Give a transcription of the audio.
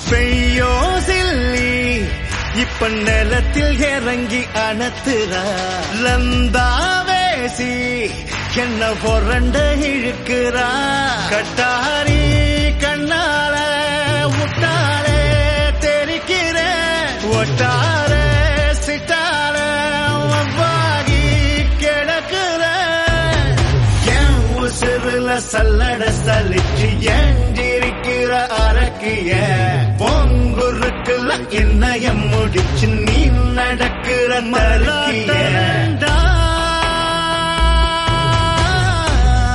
பெய்யோ chilli இப்ப நிலத்தில் இறங்கி அணத்துறா லந்தாவேசி என்ன பொறண்ட இழுக்கிறா கட்டாரி கண்ணால முட்டாளே தெரிக்கிற ஒட்டார சிட்டார வவ்வாகி கிடக்குற என் உசுருல சல்லட சலிச்சு ஏண்டிருக்கிற அரக்கிய பொங்குருக்குல என்னைய முடிச்சு நீ நடக்கிற மறுக்கிய